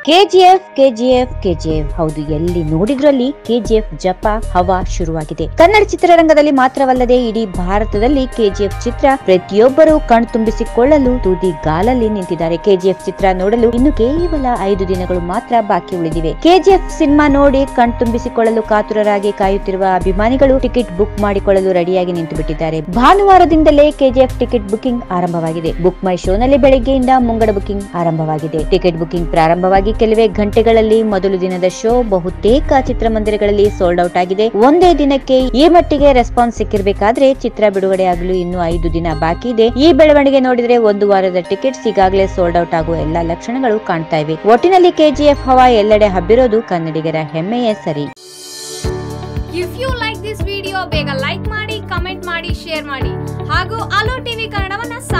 KGF KGF KGF ಹೌದು ಎಲ್ಲಿ ನೋಡಿದ್ರಲ್ಲಿ KGF ಜಪ ಹವಾ ಶುರುವಾಗಿದೆ ಕನ್ನಡ ಚಿತ್ರರಂಗದಲ್ಲಿ ಮಾತ್ರವಲ್ಲದೆ ಇಡೀ ಭಾರತದಲ್ಲಿ ಕೆಜಿಎಫ್ ಚಿತ್ರ ಪ್ರತಿಯೊಬ್ಬರು ಕಣ್ತುಂಬಿಸಿಕೊಳ್ಳಲು ತುದಿ ಗಾಲಲ್ಲಿ ನಿಂತಿದ್ದಾರೆ ಕೆಜಿಎಫ್ ಚಿತ್ರ ನೋಡಲು ಇನ್ನು ಕೇವಲ ಐದು ದಿನಗಳು ಮಾತ್ರ ಬಾಕಿ ಉಳಿದಿವೆ ಕೆಜಿಎಫ್ ಸಿನಿಮಾ ನೋಡಿ ಕಣ್ತುಂಬಿಸಿಕೊಳ್ಳಲು ಕಾತುರರಾಗಿ ಕಾಯುತ್ತಿರುವ ಅಭಿಮಾನಿಗಳು ಟಿಕೆಟ್ ಬುಕ್ ಮಾಡಿಕೊಳ್ಳಲು ರೆಡಿಯಾಗಿ ನಿಂತು ಬಿಟ್ಟಿದ್ದಾರೆ ಭಾನುವಾರದಿಂದಲೇ ಕೆಜಿಎಫ್ ಟಿಕೆಟ್ ಬುಕಿಂಗ್ ಆರಂಭವಾಗಿದೆ ಬುಕ್ ಮೈ ಶೋನಲ್ಲಿ ಬೆಳಗ್ಗೆಯಿಂದ ಮುಂಗಡ ಬುಕಿಂಗ್ ಆರಂಭವಾಗಿದೆ ಟಿಕೆಟ್ ಬುಕಿಂಗ್ ಪ್ರಾರಂಭವಾಗಿ ಕೆಲವೇ ಗಂಟೆಗಳಲ್ಲಿ ಮೊದಲು ದಿನದ ಶೋ ಬಹುತೇಕ ಚಿತ್ರಮಂದಿರಗಳಲ್ಲಿ ಸೋಲ್ಡ್ ಔಟ್ ಆಗಿದೆ ಒಂದೇ ದಿನಕ್ಕೆ ಈ ಮಟ್ಟಿಗೆ ರೆಸ್ಪಾನ್ಸ್ ಸಿಕ್ಕಿರ್ಬೇಕಾದ್ರೆ ಚಿತ್ರ ಬಿಡುಗಡೆ ಆಗಲು ಇನ್ನು ಐದು ದಿನ ಬಾಕಿ ಇದೆ ಈ ಬೆಳವಣಿಗೆ ನೋಡಿದ್ರೆ ಒಂದು ವಾರದ ಟಿಕೆಟ್ಸ್ ಈಗಾಗಲೇ ಸೋಲ್ಡ್ ಔಟ್ ಆಗುವ ಎಲ್ಲಾ ಲಕ್ಷಣಗಳು ಕಾಣ್ತಾ ಇವೆ ಒಟ್ಟಿನಲ್ಲಿ ಕೆಜಿಎಫ್ ಹವಾ ಎಲ್ಲೆಡೆ ಹಬ್ಬಿರೋದು ಕನ್ನಡಿಗರ ಹೆಮ್ಮೆಯೇ ಸರಿ if you like this video ಬೇಗ ಲೈಕ್ ಮಾಡಿ ಕಮೆಂಟ್ ಮಾಡಿ ಶೇರ್ ಮಾಡಿ ಹಾಗೂ ಅಲೋ ಟಿವಿ ಕನ್ನಡವನ್ನ